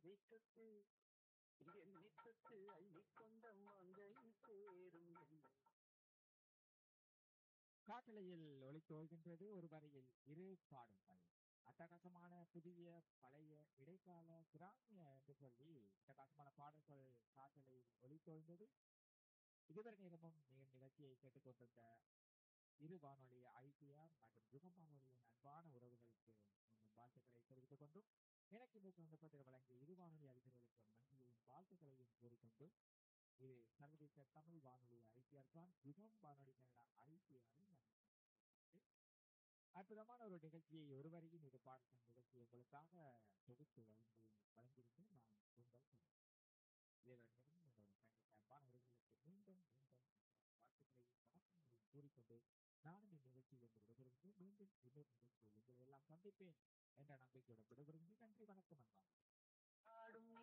தொட்டு எண்ணி தொட்டு அள்ளிக்கொண்ட மங்கை சேரும் என்னை காட்டலையில் ஒலித்து வருகின்றது ஒரு வரியில் இரு பாடும் பணி அட்டகாசமான புதிய பழைய இடைக்கால கிராமிய என்று சொல்லி அட்டகாசமான பாடல்கள் காட்டலையில் ஒலித்து வருகிறது இதுவரை நேரமும் நீங்கள் நிகழ்ச்சியை கேட்டுக்கொண்டிருந்த இரு வானொலி ஐடிஆர் மற்றும் யுகம் வானொலியின் அன்பான உறவுகளுக்கு உங்கள் வாழ்த்துக்களை தெரிவித்துக் கொண்டும் எனக்கு இந்த சந்தர்ப்பத்தில் வழங்கிய இரு வானொலி அதிபர்களுக்கு நன்றியையும் வாழ்த்துக்களையும் கூறிக்கொண்டு இது சர்வதேச தமிழ் வானொலி ஐடிஆர் தான் யுகம் வானொலி கனடா ஐடிஆரின் அற்புதமான ஒரு நிகழ்ச்சியை ஒருவரையும் இது பாடத்தின் நிகழ்ச்சி உங்களுக்காக தொகுத்து வழங்கி வழங்கியிருந்தேன் நான் உங்கள் இறைவனிடம் உங்கள் அன்பான உறவுகளுக்கு மீண்டும் மீண்டும் வாழ்த்துக்களையும் வணக்கங்களையும் கூறிக்கொண்டு நானும் இந்த நிகழ்ச்சியில் இருந்து விடைபெறுகிறேன் மீண்டும் இன்னொரு நிகழ்ச்சியில் உங்களை எல்லாம் சந்திப்பேன் என்ற நம்பிக்கையுடன் விடைபெறுகிறேன்